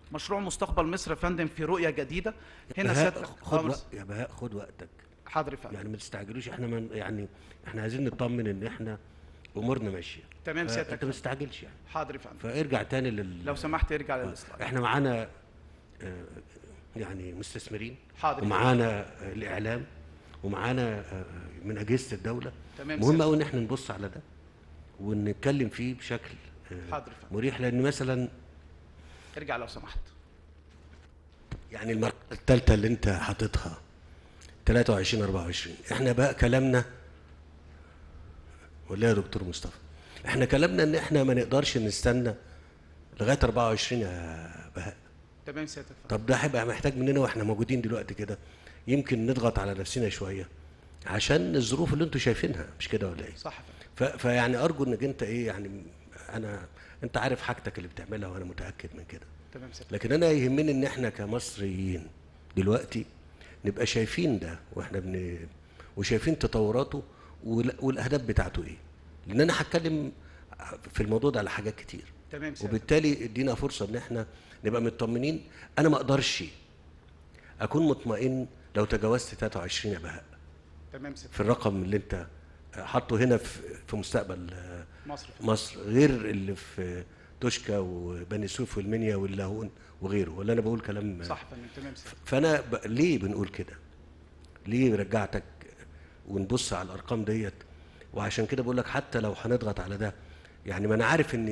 مشروع مستقبل مصر يا فندم في رؤيه جديده هنا بهاء سيادتك خد آه، وقت يا بهاء خد وقتك حاضر يا فندم يعني ما تستعجلوش احنا من يعني احنا عايزين نطمن ان احنا امورنا ماشيه تمام فانت سيادتك ما تستعجلش يعني حاضر يا فندم فارجع تاني لل لو سمحت ارجع آه. للسلايد احنا معانا آه، يعني مستثمرين حاضر ومعانا آه، الاعلام ومعانا آه، من اجهزه الدوله تمام مهم سيادتك. قوي ان احنا نبص على ده ونتكلم فيه بشكل آه، حاضر يا فندم مريح لان مثلا ارجع لو سمحت يعني المرحله الثالثه اللي انت حاططها 23 24 احنا بقى كلامنا ولا يا دكتور مصطفى احنا كلامنا ان احنا ما نقدرش نستنى لغايه 24 يا بهاء تمام سيادتك فندم طب ده هيبقى محتاج مننا واحنا موجودين دلوقتي كده يمكن نضغط على نفسنا شويه عشان الظروف اللي انتوا شايفينها مش كده ولا ايه صح يا فندم ف- فيعني ارجو انك انت ايه يعني انا انت عارف حاجتك اللي بتعملها وانا متاكد من كده تمام سيادتك لكن انا يهمني ان احنا كمصريين دلوقتي نبقى شايفين ده واحنا بن وشايفين تطوراته وال- والاهداف بتاعته ايه لان انا هتكلم في الموضوع ده على حاجات كتير تمام سيادتك وبالتالي ادينا فرصه ان احنا نبقى مطمنين انا ما اقدرش اكون مطمئن لو تجاوزت 23 يا بهاء تمام سيادتك في الرقم اللي انت حاطه هنا في في مستقبل آه، مصر يا فندم. مصر غير اللي في توشكا وبني سويف والمنيا واللاهون وغيره ولا انا بقول كلام صح يا فندم تمام سيادتك فانا ب... ليه بنقول كده ليه رجعتك ونبص على الارقام ديت وعشان كده بقول لك حتى لو هنضغط على ده يعني ما انا عارف ان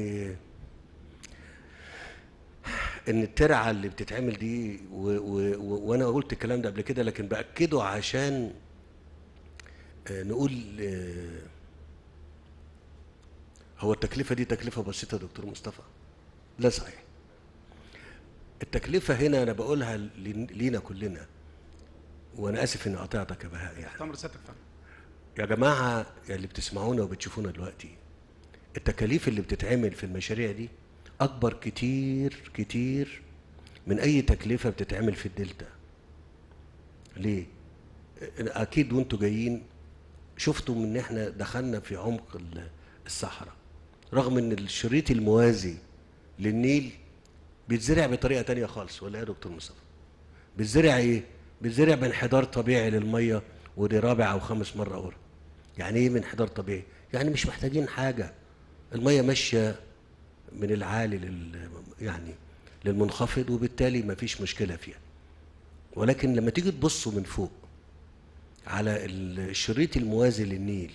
ان الترعه اللي بتتعمل دي و... و... و... وانا قلت الكلام ده قبل كده لكن باكده عشان آه، نقول آه، هو التكلفه دي تكلفه بسيطه يا دكتور مصطفى لا صحيح التكلفه هنا انا بقولها لن- لينا كلنا وانا اسف اني قطعتك يا بهاء يعني تمر سيادتك يا فندم يا جماعه يا اللي بتسمعونا وبتشوفونا دلوقتي التكاليف اللي بتتعمل في المشاريع دي اكبر كتير كتير من اي تكلفه بتتعمل في الدلتا ليه اكيد وانتوا جايين شفتوا ان احنا دخلنا في عمق ال- الصحراء رغم ان الشريط الموازي للنيل بيتزرع بطريقه تانية خالص ولا إيه يا دكتور مصطفى بيتزرع ايه بيتزرع بانحدار طبيعي للميه ودي رابع او خامس مره اخرى يعني ايه انحدار طبيعي يعني مش محتاجين حاجه الميه ماشيه من العالي لل يعني للمنخفض وبالتالي ما فيش مشكله فيها ولكن لما تيجي تبصوا من فوق على الشريط الموازي للنيل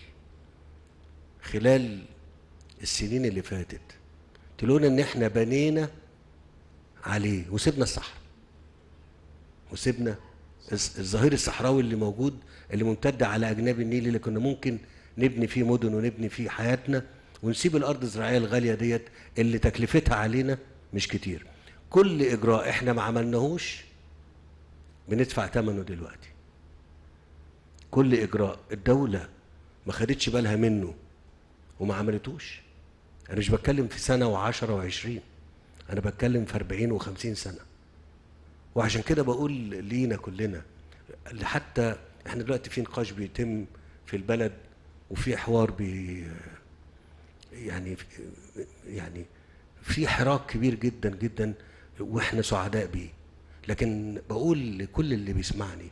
خلال السنين اللي فاتت تلونا ان احنا بنينا عليه وسيبنا الصحراء وسيبنا الز- الظهير الصحراوي اللي موجود اللي ممتد على اجناب النيل اللي كنا ممكن نبني فيه مدن ونبني فيه حياتنا ونسيب الارض الزراعيه الغاليه ديت اللي تكلفتها علينا مش كتير كل اجراء احنا ما عملناهوش بندفع ثمنه دلوقتي كل اجراء الدوله ما خدتش بالها منه وما عملتوش انا مش بتكلم في سنه وعشرة وعشرين انا بتكلم في 40 و50 سنه وعشان كده بقول لينا كلنا اللي حتى احنا دلوقتي في نقاش بيتم في البلد وفي حوار بي يعني يعني في حراك كبير جدا جدا واحنا سعداء بيه لكن بقول لكل اللي بيسمعني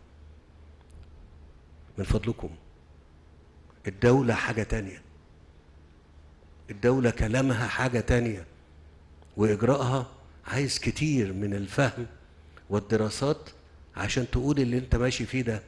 من فضلكم الدولة حاجة تانية الدولة كلامها حاجة تانية وإجراءها عايز كتير من الفهم والدراسات عشان تقول اللي انت ماشي فيه ده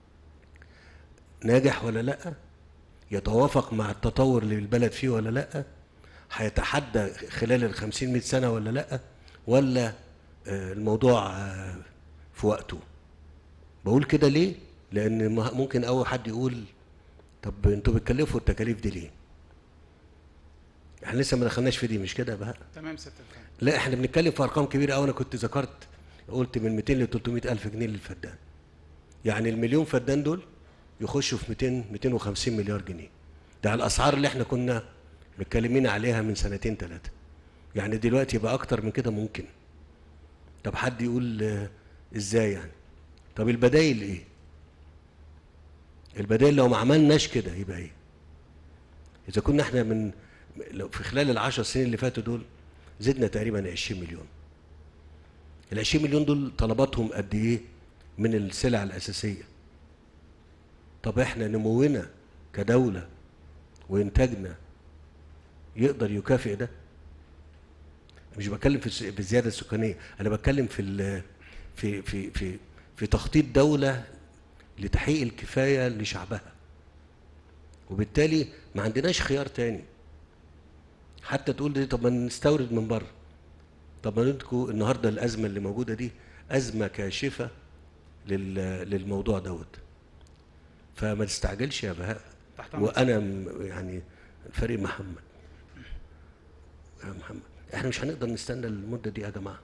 ناجح ولا لأ يتوافق مع التطور اللي البلد فيه ولا لأ هيتحدى خلال الخمسين مئة سنة ولا لأ ولا آه، الموضوع آه، في وقته بقول كده ليه لأن ما- ممكن أول حد يقول طب انتوا بتكلفوا التكاليف دي ليه احنا لسه ما دخلناش في دي مش كده بقى تمام سيادتك يا فندم لا احنا بنتكلم في ارقام كبيره قوي انا كنت ذكرت قلت من 200 ل 300 الف جنيه للفدان يعني المليون فدان دول يخشوا في 200 250 مليار جنيه ده على الاسعار اللي احنا كنا متكلمين عليها من سنتين ثلاثه يعني دلوقتي يبقى اكتر من كده ممكن طب حد يقول آه، ازاي يعني طب البدايل ايه البدايل لو ما عملناش كده يبقى ايه اذا كنا احنا من لو في خلال العشر سنين اللي فاتوا دول زدنا تقريبا 20 مليون ال 20 مليون دول طلباتهم قد ايه من السلع الاساسيه طب احنا نمونا كدوله وانتاجنا يقدر يكافئ ده مش بتكلم في الس- في الزياده السكانيه انا بتكلم في ال- في في في في تخطيط دوله لتحقيق الكفايه لشعبها وبالتالي ما عندناش خيار تاني حتى تقول دي طب ما نستورد من بره طب ما ندكوا النهارده الازمه اللي موجوده دي ازمه كاشفه لل- للموضوع دوت فما تستعجلش يا بهاء تحت أمرك. وانا م- يعني فريق محمد يا محمد احنا مش هنقدر نستنى المده دي يا جماعه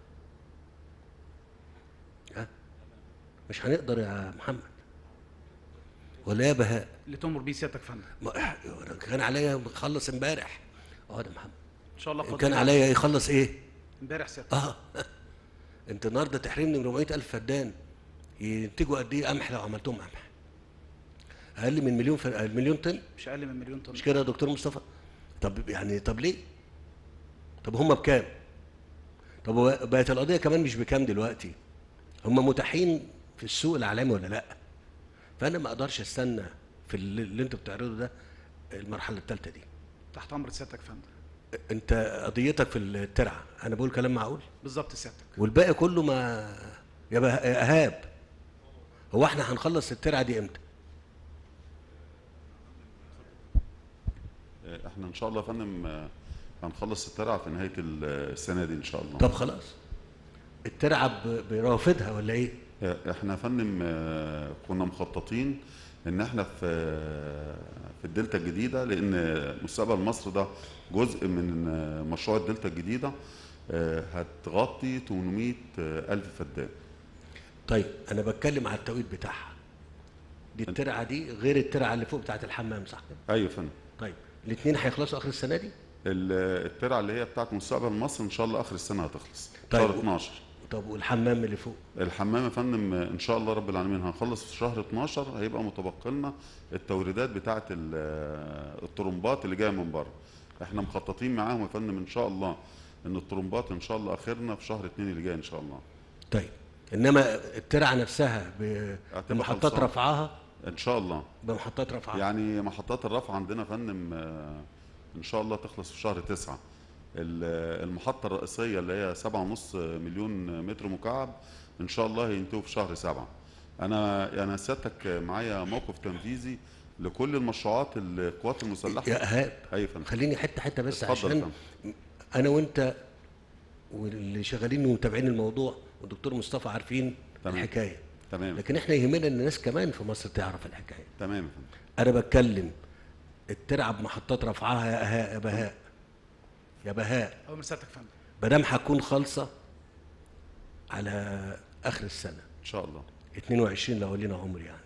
ها مش هنقدر يا محمد ولا يا بهاء اللي تؤمر بيه سيادتك يا فندم ما أنا كان عليا خلص امبارح اقعد يا محمد ان شاء الله إن قادرين كان عليا يخلص ايه امبارح سيادتك اه انت النهارده تحرمني من 400 الف فدان ينتجوا قد ايه قمح لو عملتهم قمح اقل من مليون ف... مليون طن مش اقل من مليون طن مش كده يا دكتور مصطفى طب يعني طب ليه طب هم بكام طب هو بقت القضيه كمان مش بكام دلوقتي هم متاحين في السوق العالمي ولا لا فانا ما اقدرش استنى في اللي اللي انتوا بتعرضه ده المرحله الثالثه دي تحت امر سيادتك يا فندم انت قضيتك في الترعه انا بقول كلام معقول بالظبط سيادتك والباقي كله ما يا بها- يا اهاب هو احنا هنخلص الترعه دي امتى احنا ان شاء الله يا فندم آه، هنخلص الترعه في نهايه ال- السنه دي ان شاء الله طب خلاص الترعه ب- بروافدها ولا ايه احنا يا فندم آه، كنا مخططين ان احنا في في الدلتا الجديده لان مستقبل مصر ده جزء من آه، مشروع الدلتا الجديده آه، هتغطي 800 الف فدان طيب انا بتكلم على التوقيت بتاعها دي الترعه دي غير الترعه اللي فوق بتاعت الحمام صح كده ايوه يا فندم طيب الاثنين هيخلصوا اخر السنه دي ال- الترعه اللي هي بتاعت مستقبل مصر ان شاء الله اخر السنه هتخلص طيب. شهر 12 طب والحمام اللي فوق الحمام يا فندم ان شاء الله رب العالمين هنخلص في شهر 12 هيبقى متبقى لنا التوريدات بتاعه ال- الطرمبات اللي جايه من بره احنا مخططين معاهم يا فندم ان شاء الله ان الطرمبات ان شاء الله اخرنا في شهر 2 اللي جاي ان شاء الله طيب انما الترعه نفسها ب- هتبقى بمحطات خلصانة. رفعها ان شاء الله بمحطات رفعها يعني محطات الرفع عندنا يا فندم آه، ان شاء الله تخلص في شهر 9 ال- المحطه الرئيسيه اللي هي 7.5 مليون متر مكعب ان شاء الله هينتهوا في شهر 7 انا انا سيادتك معايا موقف تنفيذي لكل المشروعات القوات المسلحه يا ايهاب ايوه يا فندم خليني حته حته بس اتفضل يا عشان انا وانت واللي شغالين ومتابعين الموضوع والدكتور مصطفى عارفين تمام. الحكايه تمام لكن احنا يهمنا ان الناس كمان في مصر تعرف الحكايه تمام يا فندم انا بتكلم الترعه بمحطات رفعها يا اهاء يا بهاء يا بهاء اول سيادتك يا فندم مادام هتكون خالصه على اخر السنه ان شاء الله 22 لو لينا عمر يعني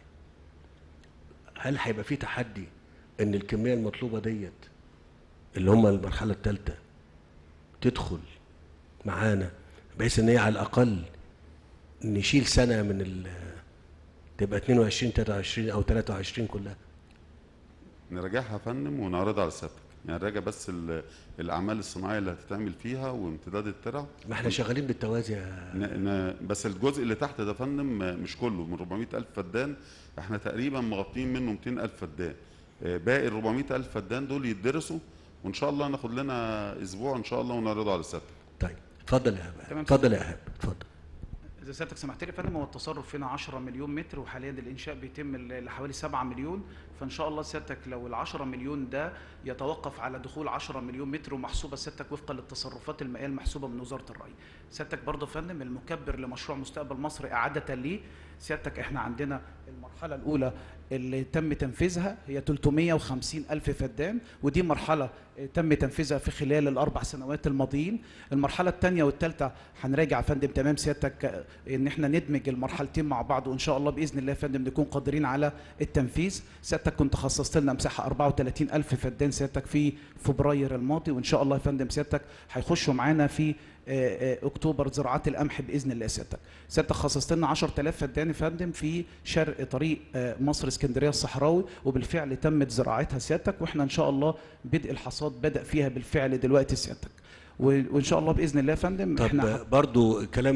هل هيبقى في تحدي ان الكميه المطلوبه ديت اللي هم المرحله الثالثه تدخل معانا بحيث ان هي على الاقل نشيل سنه من ال تبقى 22 23 او 23 كلها نراجعها يا فندم ونعرضها على سيادتك يعني نراجع بس ال- الاعمال الصناعيه اللي هتتعمل فيها وامتداد الترع ما احنا شغالين بالتوازي يا ن- ن- بس الجزء اللي تحت ده يا فندم مش كله من 400 ألف فدان احنا تقريبا مغطين منه 200 ألف فدان آه، باقي ال 400 ألف فدان دول يدرسوا وإن شاء الله ناخد لنا أسبوع إن شاء الله ونعرضه على سيادتك طيب اتفضل يا ايهاب تمام. اتفضل يا ايهاب اتفضل اذا سيادتك سمحت لي يا فندم هو التصرف هنا 10 مليون متر وحاليا الانشاء بيتم ل- لحوالي 7 مليون فان شاء الله سيادتك لو ال 10 مليون ده يتوقف على دخول 10 مليون متر ومحسوبه سيادتك وفقا للتصرفات المائيه المحسوبه من وزاره الري. سيادتك برضه يا فندم المكبر لمشروع مستقبل مصر اعاده ليه سيادتك احنا عندنا المرحله الاولى اللي تم تنفيذها هي 350 ألف فدان ودي مرحلة آه، تم تنفيذها في خلال الأربع سنوات الماضيين المرحلة الثانية والثالثة هنراجع يا فندم تمام سيادتك آه، إن احنا ندمج المرحلتين مع بعض وإن شاء الله بإذن الله يا فندم نكون قادرين على التنفيذ سيادتك كنت خصصت لنا مساحة 34 ألف فدان سيادتك في فبراير الماضي وإن شاء الله يا فندم سيادتك هيخشوا معانا في آه، آه، اكتوبر زراعات القمح باذن الله سيادتك سيادتك خصصت لنا 10000 فدان يا فندم في شرق طريق آه، مصر اسكندريه الصحراوي وبالفعل تمت زراعتها سيادتك واحنا ان شاء الله بدء الحصاد بدا فيها بالفعل دلوقتي سيادتك و- وان شاء الله باذن الله يا فندم طب احنا برضو كلام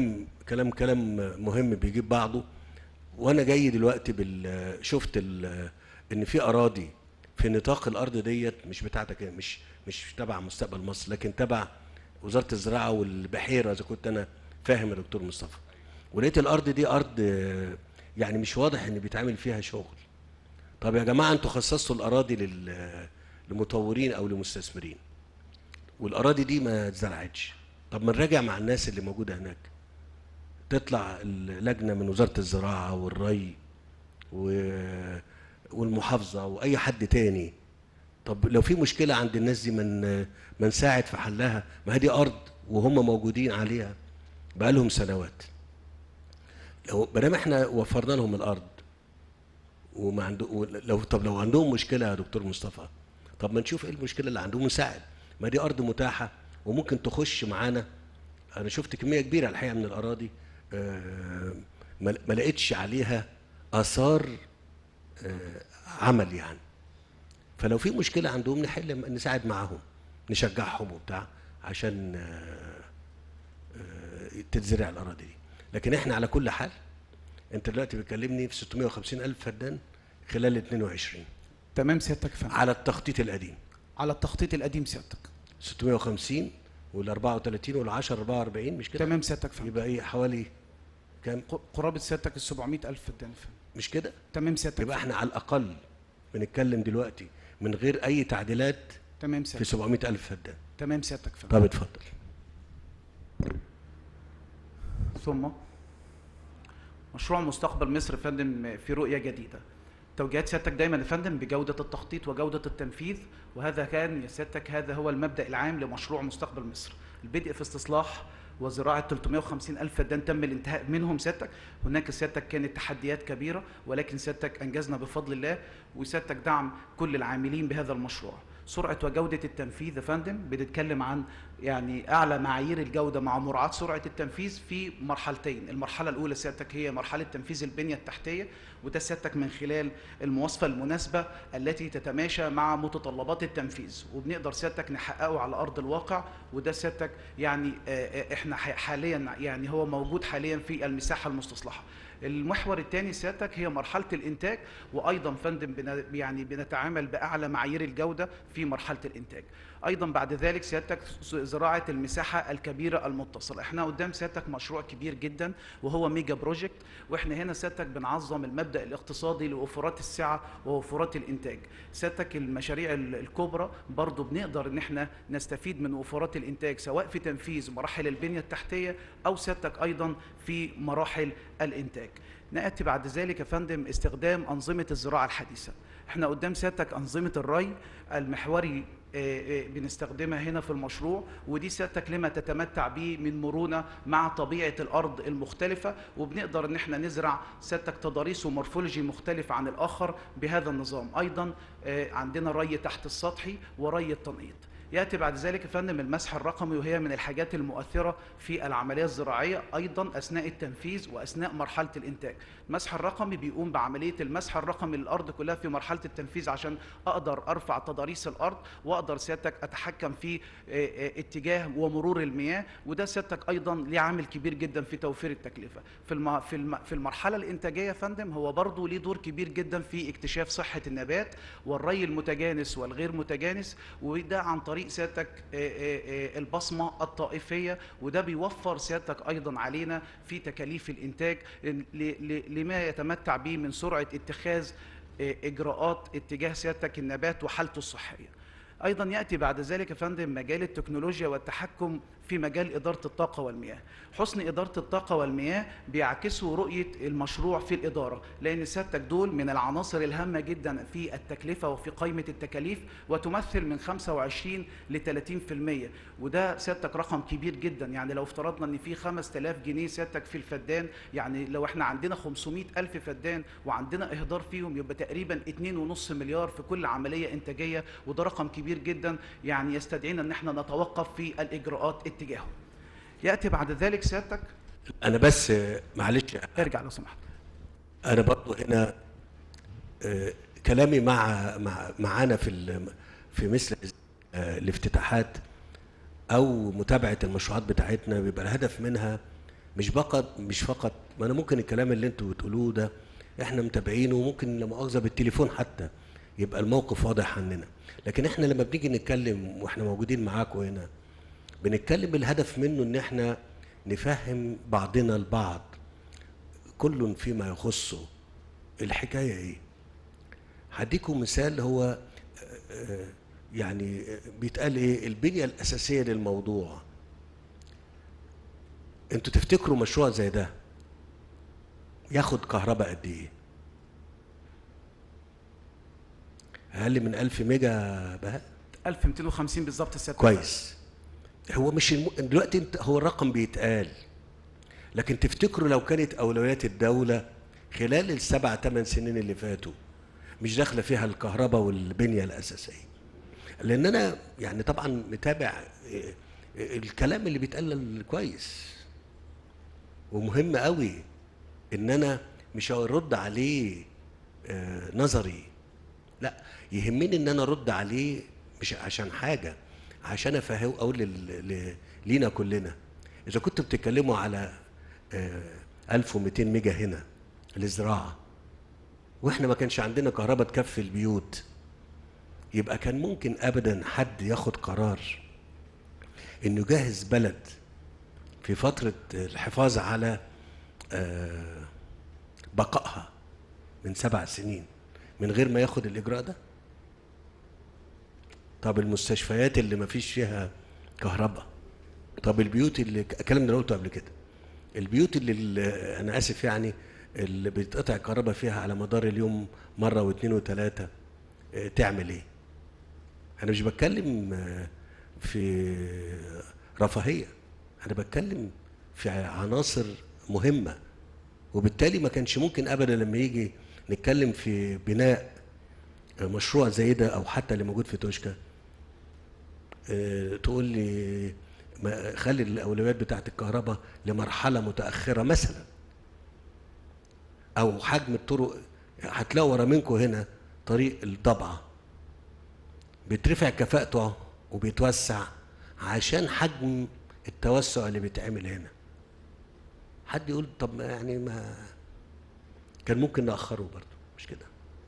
كلام كلام مهم بيجيب بعضه وانا جاي دلوقتي بال شفت ال ان في اراضي في نطاق الارض ديت مش بتاعتك مش مش تبع مستقبل مصر لكن تبع وزاره الزراعه والبحيره اذا كنت انا فاهم يا دكتور مصطفى ولقيت الارض دي ارض آه، يعني مش واضح ان بيتعمل فيها شغل طب يا جماعه انتوا خصصتوا الاراضي لل- لمطورين او لمستثمرين والاراضي دي ما اتزرعتش طب ما نراجع مع الناس اللي موجوده هناك تطلع اللجنه من وزاره الزراعه والري و- والمحافظه واي حد تاني طب لو في مشكله عند الناس دي من ما نساعد في حلها ما هي دي ارض وهم موجودين عليها بقالهم سنوات لو ما دام احنا وفرنا لهم الارض وما عنده لو طب لو عندهم مشكله يا دكتور مصطفى طب ما نشوف ايه المشكله اللي عندهم ونساعد ما دي ارض متاحه وممكن تخش معانا انا شفت كميه كبيره الحقيقه من الاراضي آه، ما ما لقيتش عليها اثار آه، عمل يعني فلو في مشكله عندهم نحل نساعد معاهم نشجعهم وبتاع عشان آه، آه، تتزرع الاراضي دي لكن احنا على كل حال انت دلوقتي بتكلمني في 650 الف فدان خلال 22 تمام سيادتك فهم على التخطيط القديم على التخطيط القديم سيادتك 650 وال 34 وال 10 44 مش كده تمام سيادتك فهم يبقى ايه حوالي كام ق- قرابه سيادتك ال 700 الف فدان فهم مش كده تمام سيادتك يبقى فهم. احنا على الاقل بنتكلم دلوقتي من غير اي تعديلات تمام في سيادتك 700 الف فدان تمام سيادتك فهم طب اتفضل ثم مشروع مستقبل مصر يا فندم في رؤية جديدة توجيهات سيادتك دايما يا فندم بجودة التخطيط وجودة التنفيذ وهذا كان يا سيادتك هذا هو المبدأ العام لمشروع مستقبل مصر البدء في استصلاح وزراعة 350 ألف فدان تم الانتهاء منهم سيادتك هناك سيادتك كانت تحديات كبيرة ولكن سيادتك أنجزنا بفضل الله وسيادتك دعم كل العاملين بهذا المشروع سرعة وجودة التنفيذ يا فندم بنتكلم عن يعني أعلى معايير الجودة مع مراعاة سرعة التنفيذ في مرحلتين المرحلة الأولى سيادتك هي مرحلة تنفيذ البنية التحتية وده سيادتك من خلال المواصفة المناسبة التي تتماشى مع متطلبات التنفيذ وبنقدر سيادتك نحققه على أرض الواقع وده سيادتك يعني آه، آه، احنا ح- حاليا يعني هو موجود حاليا في المساحة المستصلحة المحور الثاني سيادتك هي مرحله الانتاج وايضا فندم بن يعني بنتعامل باعلى معايير الجوده في مرحله الانتاج ايضا بعد ذلك سيادتك زراعه المساحه الكبيره المتصله احنا قدام سيادتك مشروع كبير جدا وهو ميجا بروجكت واحنا هنا سيادتك بنعظم المبدا الاقتصادي لوفرات السعه ووفرات الانتاج سيادتك المشاريع ال- الكبرى برضو بنقدر ان احنا نستفيد من وفرات الانتاج سواء في تنفيذ مراحل البنيه التحتيه او سيادتك ايضا في مراحل الانتاج ناتي بعد ذلك يا فندم استخدام انظمه الزراعه الحديثه احنا قدام سيادتك انظمه الري المحوري آه، آه، بنستخدمها هنا في المشروع ودي سيادتك لما تتمتع به من مرونه مع طبيعه الارض المختلفه وبنقدر ان احنا نزرع سيادتك تضاريس ومورفولوجي مختلف عن الاخر بهذا النظام ايضا آه، عندنا ري تحت السطحي وري التنقيط ياتي بعد ذلك يا فندم المسح الرقمي وهي من الحاجات المؤثره في العمليه الزراعيه ايضا اثناء التنفيذ واثناء مرحله الانتاج المسح الرقمي بيقوم بعمليه المسح الرقمي للارض كلها في مرحله التنفيذ عشان اقدر ارفع تضاريس الارض واقدر سيادتك اتحكم في آه، آه، اتجاه ومرور المياه وده سيادتك ايضا ليه عامل كبير جدا في توفير التكلفه في الم... في الم... في المرحله الانتاجيه يا فندم هو برضه ليه دور كبير جدا في اكتشاف صحه النبات والري المتجانس والغير متجانس وده عن طريق سيادتك آه، آه، آه، البصمه الطائفيه وده بيوفر سيادتك ايضا علينا في تكاليف الانتاج ل- ل- لما يتمتع به من سرعه اتخاذ آه، اجراءات اتجاه سيادتك النبات وحالته الصحيه ايضا ياتي بعد ذلك يا فندم مجال التكنولوجيا والتحكم في مجال اداره الطاقه والمياه حسن اداره الطاقه والمياه بيعكسوا رؤيه المشروع في الاداره لان سيادتك دول من العناصر الهامه جدا في التكلفه وفي قائمه التكاليف وتمثل من 25 ل 30% وده سيادتك رقم كبير جدا يعني لو افترضنا ان في 5000 جنيه سيادتك في الفدان يعني لو احنا عندنا 500 الف فدان وعندنا اهدار فيهم يبقى تقريبا 2.5 مليار في كل عمليه انتاجيه وده رقم كبير جدا يعني يستدعينا ان احنا نتوقف في الاجراءات اتجاهه ياتي بعد ذلك سيادتك انا بس آه، معلش ارجع لو سمحت انا برضو هنا آه، كلامي مع مع معانا في ال- في مثل آه، الافتتاحات او متابعه المشروعات بتاعتنا بيبقى الهدف منها مش فقط مش فقط ما انا ممكن الكلام اللي انتوا بتقولوه ده احنا متابعينه وممكن لا مؤاخذه بالتليفون حتى يبقى الموقف واضح عننا لكن احنا لما بنيجي نتكلم واحنا موجودين معاكم هنا بنتكلم الهدف منه ان احنا نفهم بعضنا البعض كل فيما يخصه الحكايه ايه هديكم مثال هو آه، آه، يعني آه، بيتقال ايه البنيه الاساسيه للموضوع انتوا تفتكروا مشروع زي ده ياخد كهرباء قد ايه اقل من 1000 ميجا بقى 1250 بالظبط سياده كويس هو مش الم... دلوقتي انت هو الرقم بيتقال لكن تفتكروا لو كانت اولويات الدوله خلال السبع ثمان سنين اللي فاتوا مش داخله فيها الكهرباء والبنيه الاساسيه لان انا يعني طبعا متابع إيه، إيه، الكلام اللي بيتقال كويس ومهم قوي ان انا مش هرد عليه آه، نظري لا يهمني ان انا ارد عليه مش عشان حاجه عشان افهم اقول لل- ل- لينا كلنا اذا كنتوا بتتكلموا على آه، 1200 ميجا هنا للزراعه واحنا ما كانش عندنا كهرباء تكفي البيوت يبقى كان ممكن ابدا حد ياخد قرار انه يجهز بلد في فتره الحفاظ على آه، بقائها من سبع سنين من غير ما ياخد الاجراء ده طب المستشفيات اللي ما فيش فيها كهرباء طب البيوت اللي الكلام ده أنا قلته قبل كده البيوت اللي اللي انا اسف يعني اللي بيتقطع الكهرباء فيها على مدار اليوم مره واثنين وثلاثه آه، تعمل ايه انا مش بتكلم آه، في رفاهيه انا بتكلم في عناصر مهمه وبالتالي ما كانش ممكن ابدا لما يجي نتكلم في بناء مشروع زي ده او حتى اللي موجود في توشكا آه، تقول لي ما خلي الاولويات بتاعت الكهرباء لمرحله متاخره مثلا او حجم الطرق هتلاقوا ورا منكم هنا طريق الضبعه بيترفع كفاءته وبيتوسع عشان حجم التوسع اللي بيتعمل هنا حد يقول طب ما يعني ما كان ممكن نأخره برضه مش كده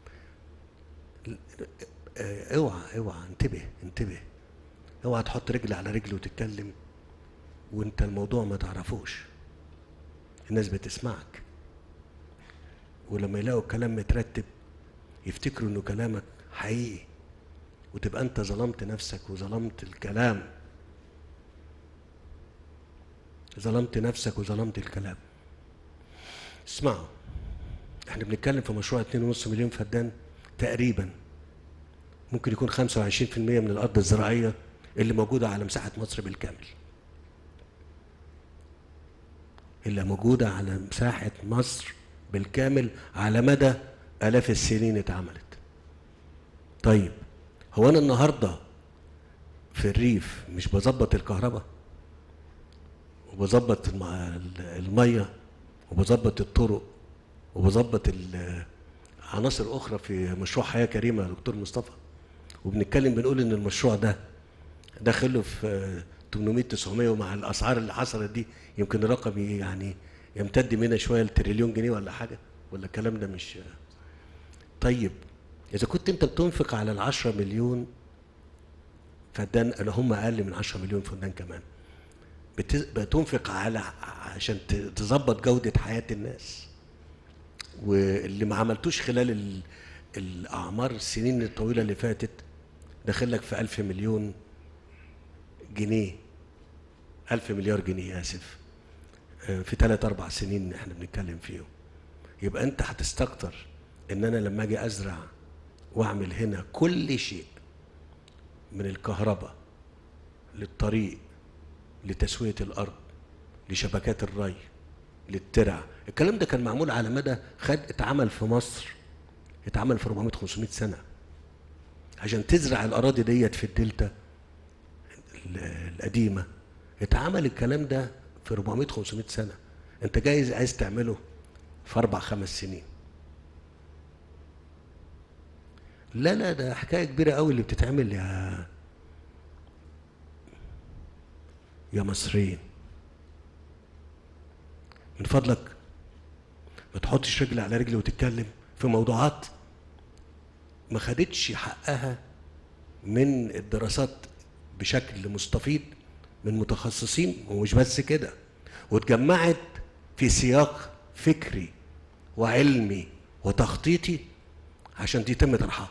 آه، اوعى اوعى انتبه انتبه اوعى تحط رجل على رجل وتتكلم وانت الموضوع ما تعرفوش الناس بتسمعك ولما يلاقوا الكلام مترتب يفتكروا انه كلامك حقيقي وتبقى انت ظلمت نفسك وظلمت الكلام ظلمت نفسك وظلمت الكلام اسمعوا احنا بنتكلم في مشروع 2.5 مليون فدان تقريبا ممكن يكون 25% من الارض الزراعيه اللي موجوده على مساحه مصر بالكامل اللي موجوده على مساحه مصر بالكامل على مدى الاف السنين اتعملت طيب هو انا النهارده في الريف مش بظبط الكهرباء وبظبط الم- الميه وبظبط الطرق وبظبط ال- عناصر اخرى في مشروع حياه كريمه يا دكتور مصطفى وبنتكلم بنقول ان المشروع ده داخله في آه، 800 900 ومع الاسعار اللي حصلت دي يمكن الرقم ي- يعني يمتد منها شويه لتريليون جنيه ولا حاجه ولا الكلام ده مش طيب اذا كنت انت بتنفق على ال 10 مليون فدان اللي هم اقل من 10 مليون فدان كمان بت- بتنفق على عشان ت- تظبط جوده حياه الناس واللي ما عملتوش خلال ال- الاعمار السنين الطويله اللي فاتت داخل لك في ألف مليون جنيه ألف مليار جنيه آسف آه، في ثلاث أربع سنين احنا بنتكلم فيهم يبقى أنت هتستكتر إن أنا لما أجي أزرع وأعمل هنا كل شيء من الكهرباء للطريق لتسوية الأرض لشبكات الري للترع الكلام ده كان معمول على مدى خد اتعمل في مصر اتعمل في 400 500 سنه عشان تزرع الاراضي ديت في الدلتا ال- القديمه اتعمل الكلام ده في 400 500 سنه انت جايز عايز تعمله في اربع خمس سنين لا لا ده حكايه كبيره قوي اللي بتتعمل يا يا مصريين من فضلك ما تحطش رجل على رجل وتتكلم في موضوعات ما خدتش حقها من الدراسات بشكل مستفيض من متخصصين ومش بس كده واتجمعت في سياق فكري وعلمي وتخطيطي عشان يتم طرحها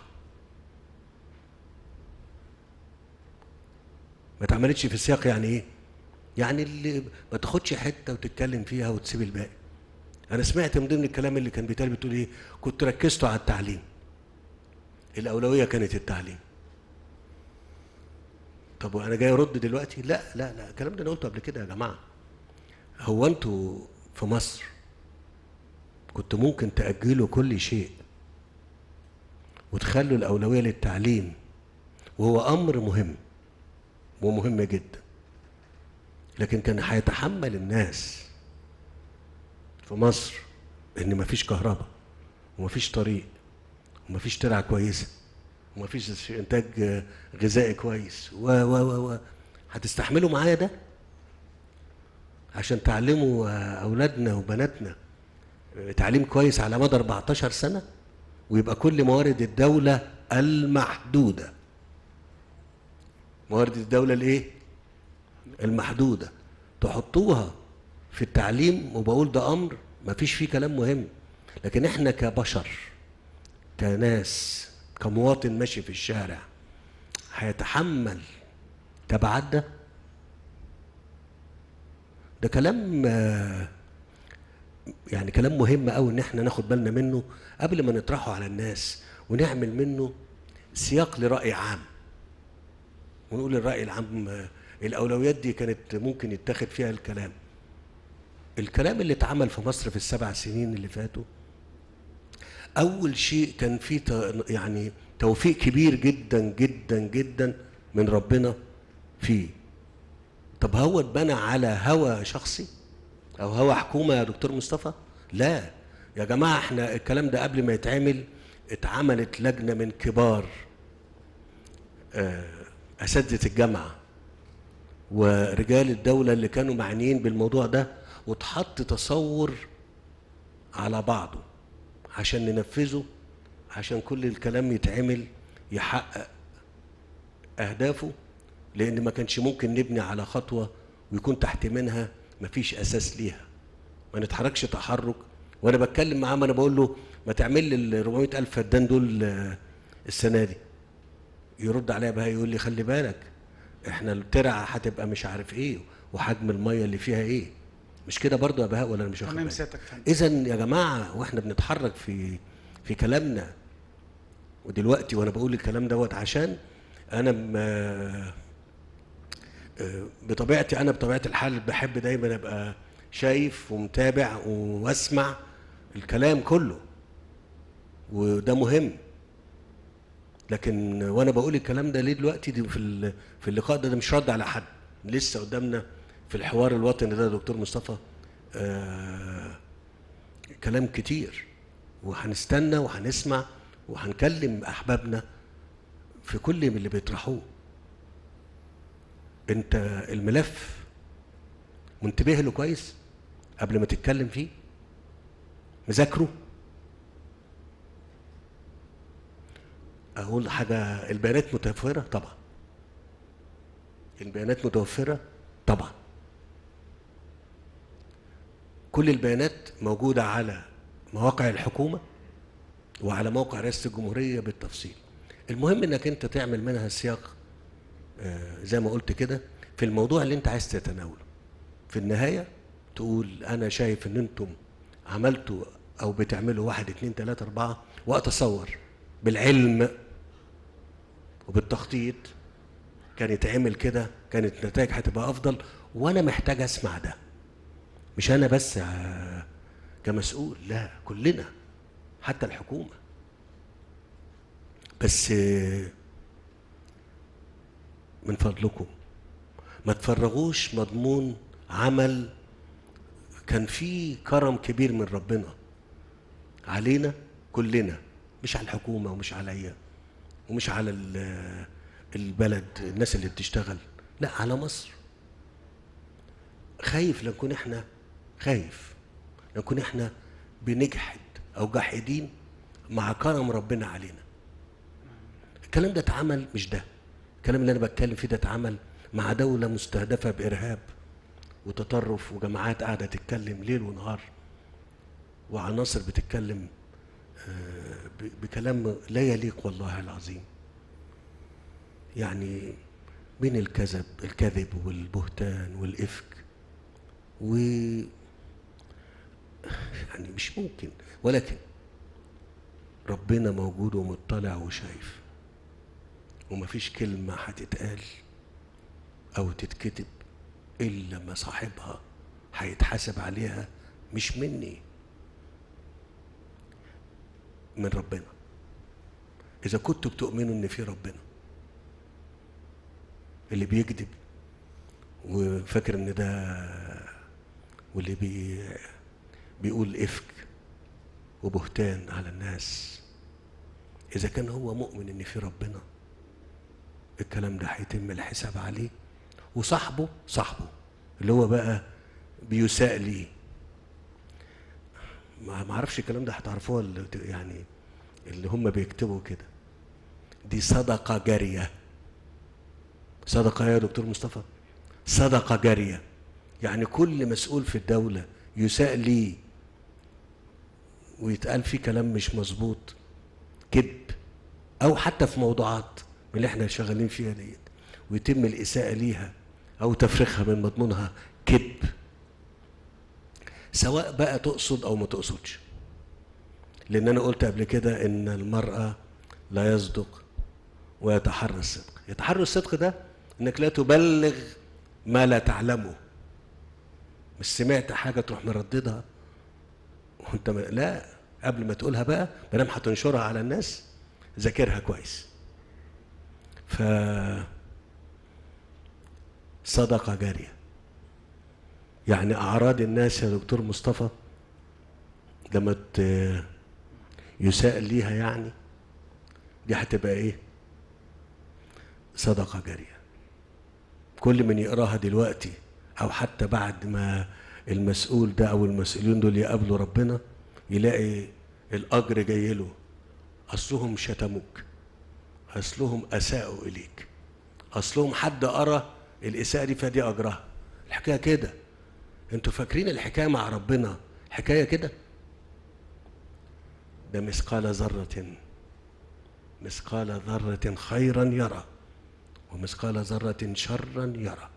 ما اتعملتش في سياق يعني ايه يعني اللي ما تاخدش حته وتتكلم فيها وتسيب الباقي انا سمعت من ضمن الكلام اللي كان بيتقال بتقول ايه كنت ركزتوا على التعليم الاولويه كانت التعليم طب وانا جاي ارد دلوقتي لا لا لا الكلام ده انا قلته قبل كده يا جماعه هو انتوا في مصر كنت ممكن تاجلوا كل شيء وتخلوا الاولويه للتعليم وهو امر مهم ومهم جدا لكن كان هيتحمل الناس في مصر ان مفيش كهرباء ومفيش طريق ومفيش ترعه كويسه ومفيش انتاج آه، غذائي كويس و و و و هتستحملوا معايا ده عشان تعلموا آه، اولادنا وبناتنا آه، تعليم كويس على مدى 14 سنه ويبقى كل موارد الدوله المحدوده موارد الدوله الايه المحدوده تحطوها في التعليم وبقول ده امر ما فيش فيه كلام مهم لكن احنا كبشر كناس كمواطن ماشي في الشارع هيتحمل تبعات ده ده كلام آه، يعني كلام مهم قوي ان احنا ناخد بالنا منه قبل ما نطرحه على الناس ونعمل منه سياق لرأي عام ونقول الرأي العام آه، الأولويات دي كانت ممكن يتاخد فيها الكلام الكلام اللي اتعمل في مصر في السبع سنين اللي فاتوا أول شيء كان فيه ت- يعني توفيق كبير جدا جدا جدا من ربنا فيه طب هو اتبنى على هوى شخصي أو هوى حكومة يا دكتور مصطفى لا يا جماعة احنا الكلام ده قبل ما يتعمل اتعملت لجنة من كبار آه، أساتذة الجامعة ورجال الدولة اللي كانوا معنيين بالموضوع ده واتحط تصور على بعضه عشان ننفذه عشان كل الكلام يتعمل يحقق أهدافه لأن ما كانش ممكن نبني على خطوة ويكون تحت منها مفيش أساس ليها ما نتحركش تحرك وأنا بتكلم معاه ما أنا بقول له ما تعمل لي ال 400 ألف فدان دول آه، السنة دي يرد عليا بقى يقول لي خلي بالك احنا الترعه هتبقى مش عارف ايه وحجم الميه اللي فيها ايه مش كده برضو يا بهاء ولا انا مش واخد تمام بالي سيادتك فهمت اذا يا جماعه واحنا بنتحرك في في كلامنا ودلوقتي وانا بقول الكلام دوت عشان انا م- آه، آه، بطبيعتي انا بطبيعه الحال بحب دايما ابقى شايف ومتابع واسمع الكلام كله وده مهم لكن وانا بقول الكلام ده ليه دلوقتي دي في ال- في اللقاء ده, ده مش رد على حد لسه قدامنا في الحوار الوطني ده يا دكتور مصطفى آه كلام كتير وهنستنى وهنسمع وهنكلم احبابنا في كل من اللي بيطرحوه انت الملف منتبه له كويس قبل ما تتكلم فيه مذاكره اقول حاجه البيانات متوفره طبعا البيانات متوفره طبعا كل البيانات موجوده على مواقع الحكومه وعلى موقع رئاسه الجمهوريه بالتفصيل المهم انك انت تعمل منها سياق آه، زي ما قلت كده في الموضوع اللي انت عايز تتناوله في النهايه تقول انا شايف ان انتم عملتوا او بتعملوا واحد اتنين تلاته اربعه واتصور بالعلم وبالتخطيط كان يتعمل كده كانت النتائج هتبقى افضل وانا محتاج اسمع ده مش انا بس آه، كمسؤول لا كلنا حتى الحكومه بس آه، من فضلكم ما تفرغوش مضمون عمل كان فيه كرم كبير من ربنا علينا كلنا مش على الحكومة ومش عليا ومش على ال- البلد الناس اللي بتشتغل لا على مصر خايف لنكون احنا خايف نكون احنا بنجحد او جاحدين مع كرم ربنا علينا الكلام ده اتعمل مش ده الكلام اللي انا بتكلم فيه ده اتعمل مع دولة مستهدفة بإرهاب وتطرف وجماعات قاعدة تتكلم ليل ونهار وعناصر بتتكلم آه، ب- بكلام لا يليق والله العظيم يعني بين الكذب الكذب والبهتان والإفك و يعني مش ممكن ولكن ربنا موجود ومطلع وشايف ومفيش كلمة هتتقال أو تتكتب إلا ما صاحبها هيتحاسب عليها مش مني من ربنا إذا كنتوا بتؤمنوا إن في ربنا اللي بيكذب وفاكر إن ده واللي بي بيقول إفك وبهتان على الناس إذا كان هو مؤمن إن في ربنا الكلام ده هيتم الحساب عليه وصاحبه صاحبه اللي هو بقى بيساء ليه ما ما اعرفش الكلام ده هتعرفوه ولا ت- يعني اللي هم بيكتبوا كده دي صدقة جارية صدقة يا دكتور مصطفى صدقة جارية يعني كل مسؤول في الدولة يساء ليه ويتقال فيه كلام مش مظبوط كذب او حتى في موضوعات من اللي احنا شغالين فيها ديت ويتم الاساءه ليها او تفريغها من مضمونها كذب سواء بقى تقصد او ما تقصدش لان انا قلت قبل كده ان المراه لا يصدق ويتحرى الصدق يتحرى الصدق ده انك لا تبلغ ما لا تعلمه مش سمعت حاجه تروح مرددها وانت ما لا قبل ما تقولها بقى ما دام هتنشرها على الناس ذاكرها كويس ف صدقة جارية يعني أعراض الناس يا دكتور مصطفى لما ت- يساءل ليها يعني دي هتبقى ايه صدقة جارية كل من يقراها دلوقتي او حتى بعد ما المسؤول ده او المسؤولين دول يقابلوا ربنا يلاقي الاجر جاي له اصلهم شتموك اصلهم اساءوا اليك اصلهم حد قرا الاساءه دي فدي اجرها الحكايه كده انتوا فاكرين الحكايه مع ربنا حكايه كده ده مثقال ذره مثقال ذره خيرا يرى ومثقال ذره شرا يرى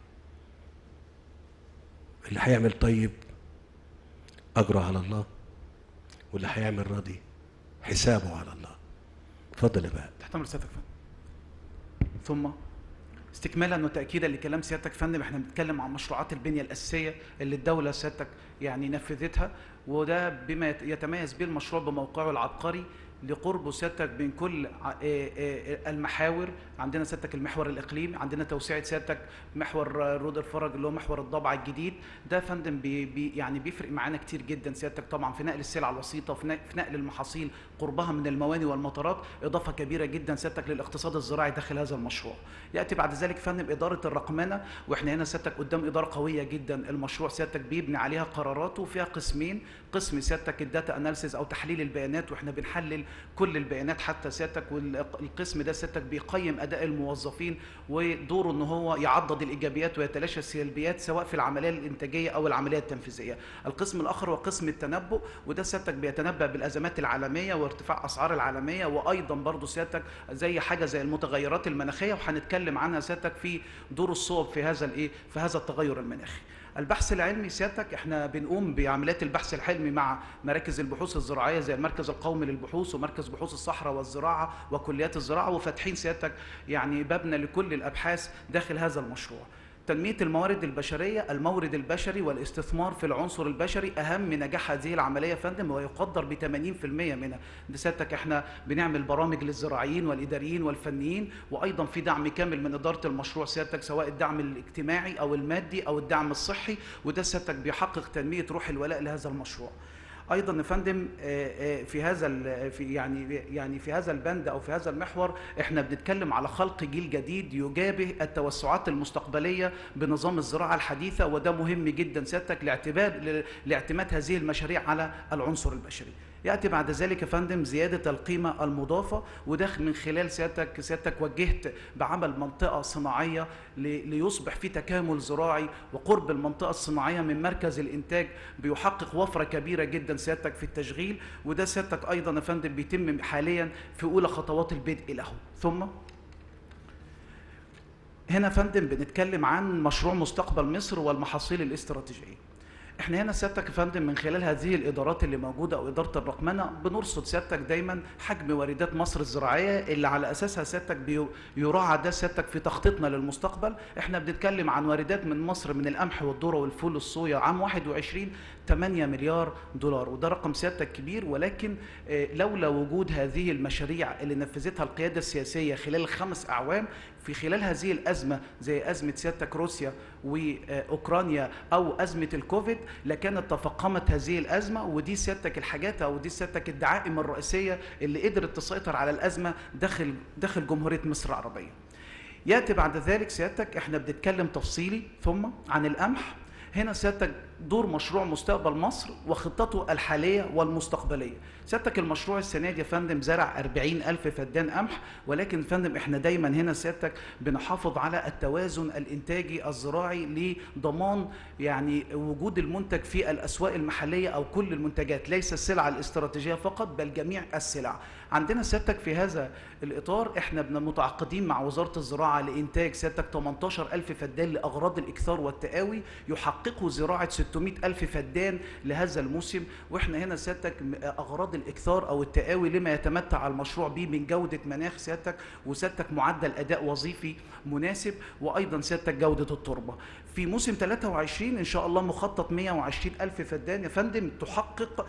اللي هيعمل طيب اجره على الله واللي هيعمل راضي حسابه على الله اتفضل يا بقى تحت امر سيادتك يا فندم ثم استكمالا وتاكيدا لكلام سيادتك يا فندم احنا بنتكلم عن مشروعات البنيه الاساسيه اللي الدوله سيادتك يعني نفذتها وده بما يت- يتميز به المشروع بموقعه العبقري لقربه سيادتك بين كل ع- آه، آه، المحاور عندنا سيادتك المحور الاقليمي عندنا توسعه سيادتك محور آه، رود الفرج اللي هو محور الضبع الجديد ده يا فندم بي بي يعني بيفرق معانا كتير جدا سيادتك طبعا في نقل السلع الوسيطه في نق- في نقل المحاصيل قربها من المواني والمطارات اضافه كبيره جدا سيادتك للاقتصاد الزراعي داخل هذا المشروع ياتي بعد ذلك فندم اداره الرقمنه واحنا هنا سيادتك قدام اداره قويه جدا المشروع سيادتك بيبني عليها قراراته وفيها قسمين قسم سيادتك الداتا اناليسيز او تحليل البيانات واحنا بنحلل كل البيانات حتى سيادتك والقسم ده سيادتك بيقيم اداء الموظفين ودوره ان هو يعضد الايجابيات ويتلاشى السلبيات سواء في العمليه الانتاجيه او العمليه التنفيذيه القسم الاخر هو قسم التنبؤ وده سيادتك بيتنبأ بالازمات العالميه وارتفاع اسعار العالميه وايضا برضو سيادتك زي حاجه زي المتغيرات المناخيه وهنتكلم عنها سيادتك في دور الصوب في هذا الايه في هذا التغير المناخي البحث العلمي سيادتك احنا بنقوم بعمليات البحث العلمي مع مراكز البحوث الزراعيه زي المركز القومي للبحوث ومركز بحوث الصحراء والزراعه وكليات الزراعه وفاتحين سيادتك يعني بابنا لكل الابحاث داخل هذا المشروع. تنمية الموارد البشرية المورد البشري والاستثمار في العنصر البشري أهم نجاح هذه العملية يا فندم ويقدر ب 80% منها ده سيادتك احنا بنعمل برامج للزراعيين والإداريين والفنيين وأيضا في دعم كامل من إدارة المشروع سيادتك سواء الدعم الاجتماعي أو المادي أو الدعم الصحي وده سيادتك بيحقق تنمية روح الولاء لهذا المشروع ايضا يا فندم آه، آه، في هذا ال- في يعني يعني في هذا البند او في هذا المحور احنا بنتكلم على خلق جيل جديد يجابه التوسعات المستقبليه بنظام الزراعه الحديثه وده مهم جدا سيادتك لاعتبار لاعتماد هذه المشاريع على العنصر البشري ياتي بعد ذلك يا فندم زياده القيمه المضافه وده من خلال سيادتك سيادتك وجهت بعمل منطقه صناعيه ل- ليصبح في تكامل زراعي وقرب المنطقه الصناعيه من مركز الانتاج بيحقق وفره كبيره جدا سيادتك في التشغيل وده سيادتك ايضا يا فندم بيتم حاليا في اولى خطوات البدء له ثم هنا يا فندم بنتكلم عن مشروع مستقبل مصر والمحاصيل الاستراتيجيه احنا هنا سيادتك يا فندم من خلال هذه الادارات اللي موجوده او اداره الرقمنه بنرصد سيادتك دايما حجم واردات مصر الزراعيه اللي على اساسها سيادتك بي- يراعى ده سيادتك في تخطيطنا للمستقبل احنا بنتكلم عن واردات من مصر من القمح والذره والفول والصويا عام 21 8 مليار دولار وده رقم سيادتك كبير ولكن آه، لولا وجود هذه المشاريع اللي نفذتها القياده السياسيه خلال خمس اعوام في خلال هذه الازمه زي ازمه سيادتك روسيا واوكرانيا او ازمه الكوفيد لكانت تفاقمت هذه الازمه ودي سيادتك الحاجات او دي سيادتك الدعائم الرئيسيه اللي قدرت تسيطر على الازمه داخل داخل جمهوريه مصر العربيه. ياتي بعد ذلك سيادتك احنا بنتكلم تفصيلي ثم عن القمح هنا سيادتك دور مشروع مستقبل مصر وخطته الحالية والمستقبلية سيادتك المشروع السنة دي يا فندم زرع 40 ألف فدان قمح ولكن يا فندم احنا دايما هنا سيادتك بنحافظ على التوازن الإنتاجي الزراعي لضمان يعني وجود المنتج في الأسواق المحلية أو كل المنتجات ليس السلعة الاستراتيجية فقط بل جميع السلع عندنا سيادتك في هذا الإطار احنا بن- متعاقدين مع وزارة الزراعة لإنتاج سيادتك 18 ألف فدان لأغراض الإكثار والتقاوي يحققوا زراعة 600 ألف فدان لهذا الموسم وإحنا هنا سيادتك م- أغراض الإكثار أو التقاوي لما يتمتع المشروع به من جودة مناخ سيادتك وسيادتك معدل أداء وظيفي مناسب وأيضا سيادتك جودة التربة في موسم 23 إن شاء الله مخطط 120 ألف فدان يا فندم تحقق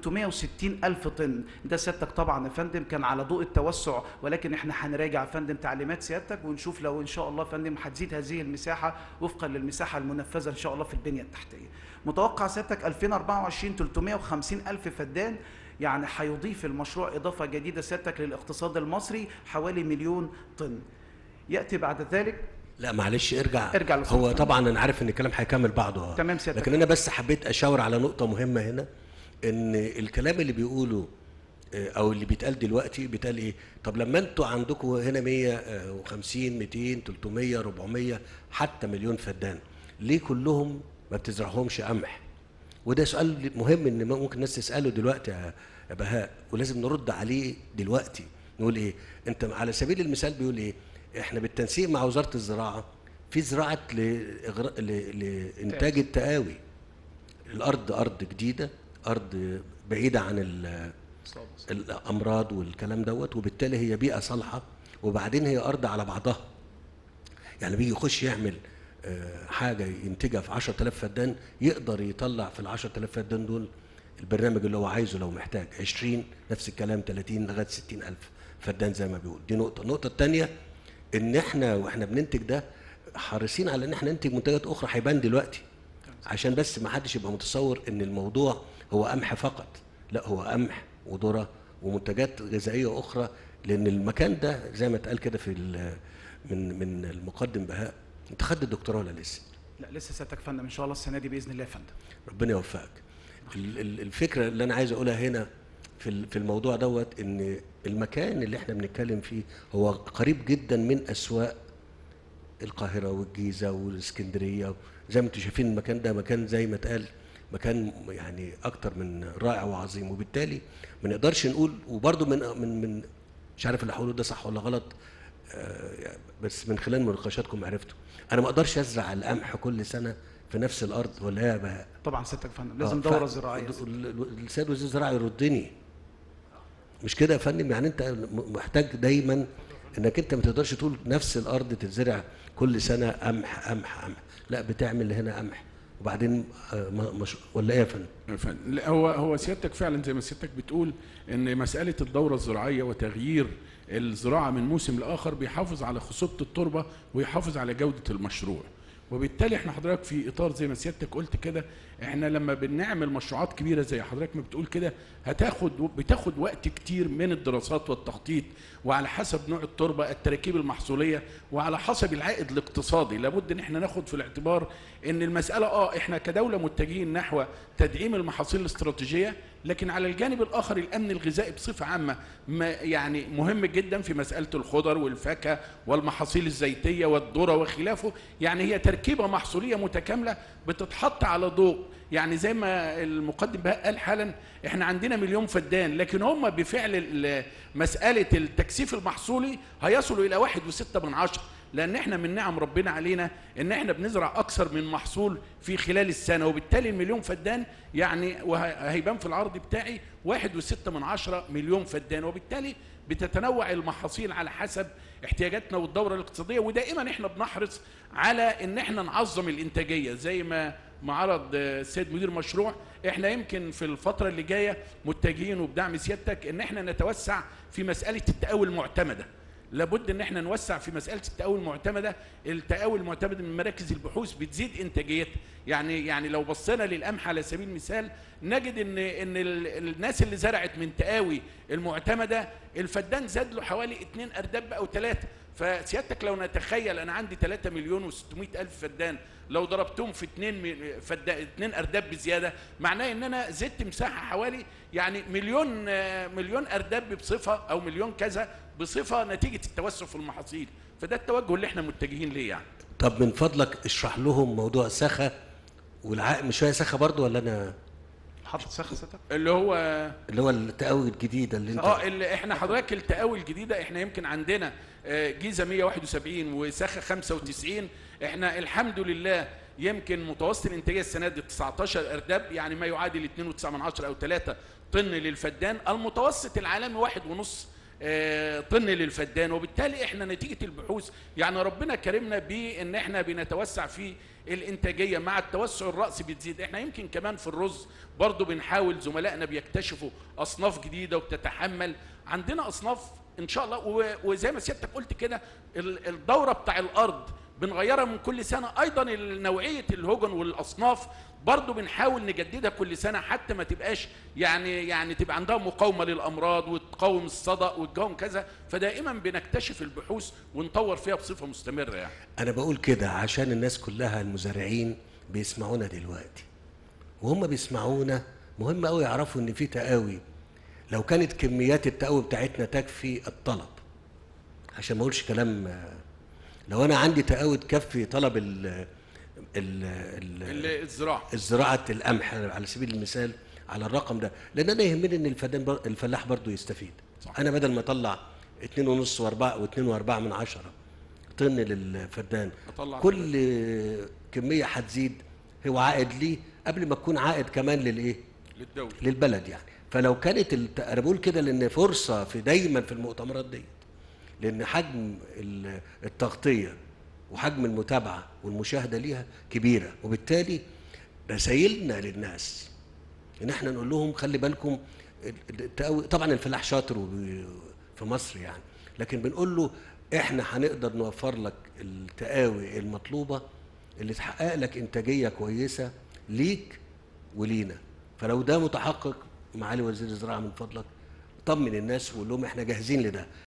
360 ألف طن ده سيادتك طبعا يا فندم كان على ضوء التوسع ولكن احنا هنراجع يا فندم تعليمات سيادتك ونشوف لو ان شاء الله يا فندم هتزيد هذه المساحه وفقا للمساحه المنفذه ان شاء الله في البنيه التحتيه متوقع سيادتك 2024 350 الف فدان يعني هيضيف المشروع اضافه جديده سيادتك للاقتصاد المصري حوالي مليون طن ياتي بعد ذلك لا معلش ارجع ارجع لو هو سمحت. طبعا انا عارف ان الكلام هيكمل بعضه تمام سيادتك. لكن انا بس حبيت اشاور على نقطه مهمه هنا ان الكلام اللي بيقوله آه، او اللي بيتقال دلوقتي بيتقال ايه طب لما انتوا عندكم هنا 150 200 300 400 حتى مليون فدان ليه كلهم ما بتزرعهمش قمح وده سؤال مهم ان ممكن الناس تساله دلوقتي يا يا بهاء ولازم نرد عليه دلوقتي نقول ايه انت على سبيل المثال بيقول ايه احنا بالتنسيق مع وزاره الزراعه في زراعه لإغراء- ل- لانتاج التقاوي الارض ارض جديده ارض بعيده عن ال- الامراض والكلام دوت وبالتالي هي بيئه صالحه وبعدين هي ارض على بعضها يعني بيجي يخش يعمل آه، حاجه ينتجها في 10000 فدان يقدر يطلع في ال 10000 فدان دول البرنامج اللي هو عايزه لو محتاج 20 نفس الكلام 30 لغايه 60000 فدان زي ما بيقول دي نقطه النقطه الثانيه ان احنا واحنا بننتج ده حريصين على ان احنا ننتج منتجات اخرى هيبان دلوقتي عشان بس ما حدش يبقى متصور ان الموضوع هو قمح فقط لا هو قمح وذره ومنتجات غذائيه اخرى لان المكان ده زي ما اتقال كده في ال- من من المقدم بهاء انت خدت الدكتوراه ولا لسه؟ لا لسه سيادتك يا فندم ان شاء الله السنه دي باذن الله يا فندم ربنا يوفقك ال- ال- الفكره اللي انا عايز اقولها هنا في ال- في الموضوع دوت ان المكان اللي احنا بنتكلم فيه هو قريب جدا من اسواق القاهره والجيزه والاسكندريه زي ما انتم شايفين المكان ده مكان زي ما اتقال مكان يعني اكتر من رائع وعظيم وبالتالي ما نقدرش نقول وبرده من من من مش عارف اللي هقوله ده صح ولا غلط آه، بس من خلال مناقشاتكم عرفته انا ما اقدرش ازرع القمح كل سنه في نفس الارض ولا هي بقى طبعا سيادتك يا فندم لازم آه، دوره ف- زراعيه ال- ال- السيد وزير الزراعه يردني مش كده يا فندم يعني انت م- محتاج دايما انك انت ما تقدرش تقول نفس الارض تتزرع كل سنه قمح قمح قمح لا بتعمل هنا قمح وبعدين آه، ما- مش ولا ايه يا فندم؟ ف- لا، هو هو سيادتك فعلا زي ما سيادتك بتقول ان مساله الدوره الزراعيه وتغيير الزراعه من موسم لاخر بيحافظ على خصوبه التربه ويحافظ على جوده المشروع وبالتالي احنا حضرتك في اطار زي ما سيادتك قلت كده احنا لما بنعمل مشروعات كبيره زي حضرتك ما بتقول كده هتاخد بتاخد وقت كتير من الدراسات والتخطيط وعلى حسب نوع التربه التراكيب المحصوليه وعلى حسب العائد الاقتصادي لابد ان احنا ناخد في الاعتبار ان المساله اه احنا كدوله متجهين نحو تدعيم المحاصيل الاستراتيجيه لكن على الجانب الاخر الامن الغذائي بصفه عامه ما يعني مهم جدا في مساله الخضر والفاكهه والمحاصيل الزيتيه والذره وخلافه يعني هي تركيبه محصوليه متكامله بتتحط على ضوء يعني زي ما المقدم بقى قال حالا احنا عندنا مليون فدان لكن هم بفعل ال- مساله التكثيف المحصولي هيصلوا الى واحد وستة من عشرة لان احنا من نعم ربنا علينا ان احنا بنزرع اكثر من محصول في خلال السنه وبالتالي المليون فدان يعني وهيبان في العرض بتاعي واحد وستة من عشرة مليون فدان وبالتالي بتتنوع المحاصيل على حسب احتياجاتنا والدوره الاقتصاديه ودائما احنا بنحرص على ان احنا نعظم الانتاجيه زي ما ما عرض آه، السيد مدير مشروع احنا يمكن في الفتره اللي جايه متجهين وبدعم سيادتك ان احنا نتوسع في مساله التقاوي المعتمده لابد ان احنا نوسع في مساله التقاوي المعتمده التقاوي المعتمده من مراكز البحوث بتزيد انتاجيتها يعني يعني لو بصينا للقمح على سبيل المثال نجد ان ان ال- الناس اللي زرعت من تقاوي المعتمده الفدان زاد له حوالي 2 ارداب او 3 فسيادتك لو نتخيل انا عندي 3 مليون و600 الف فدان لو ضربتهم في 2 فدان 2 ارداب بزياده معناه ان انا زدت مساحه حوالي يعني مليون آه، مليون ارداب بصفه او مليون كذا بصفه نتيجه التوسع في المحاصيل فده التوجه اللي احنا متجهين ليه يعني طب من فضلك اشرح لهم موضوع سخا والعقل مش هي سخا برضو ولا انا حاطط سخ ستك اللي هو اللي هو التقوي الجديده اللي انت اه اللي احنا حضرتك التقاوي الجديده احنا يمكن عندنا آه، جيزه 171 وساخه 95 احنا الحمد لله يمكن متوسط الانتاجيه السنه دي 19 ارداب يعني ما يعادل 2.9 من عشرة او 3 طن للفدان المتوسط العالمي واحد ونص آه، طن للفدان وبالتالي احنا نتيجه البحوث يعني ربنا كرمنا بان احنا بنتوسع في الانتاجيه مع التوسع الراسي بتزيد احنا يمكن كمان في الرز برضو بنحاول زملائنا بيكتشفوا اصناف جديده وبتتحمل عندنا اصناف ان شاء الله و- وزي ما سيادتك قلت كده ال- الدوره بتاع الارض بنغيرها من كل سنه ايضا نوعيه الهجن والاصناف برضو بنحاول نجددها كل سنه حتى ما تبقاش يعني يعني تبقى عندها مقاومه للامراض وتقاوم الصدأ وتقاوم كذا فدائما بنكتشف البحوث ونطور فيها بصفه مستمره يعني انا بقول كده عشان الناس كلها المزارعين بيسمعونا دلوقتي وهم بيسمعونا مهم قوي يعرفوا ان في تقاوي لو كانت كميات التقاوي بتاعتنا تكفي الطلب عشان ما اقولش كلام آه، لو انا عندي تقاوي تكفي طلب ال ال ال ال- الزراعه الزراعة القمح على سبيل المثال على الرقم ده لان انا يهمني ان الفدان بر... الفلاح برضو يستفيد صح. انا بدل ما اطلع اتنين ونص واربعة واتنين واربعة من عشرة طن للفدان أطلع كل كمية هتزيد هو عائد ليه قبل ما تكون عائد كمان للايه للدوله للبلد يعني فلو كانت الت... انا بقول كده لان فرصه في دايما في المؤتمرات دي لان حجم ال- التغطيه وحجم المتابعه والمشاهده ليها كبيره وبالتالي رسائلنا للناس ان احنا نقول لهم خلي بالكم ال- التقوي طبعا الفلاح شاطر وبي- في مصر يعني لكن بنقول له احنا هنقدر نوفر لك التقاوي المطلوبه اللي تحقق لك انتاجيه كويسه ليك ولينا فلو ده متحقق معالي وزير الزراعه من فضلك طمن الناس وقول لهم احنا جاهزين لده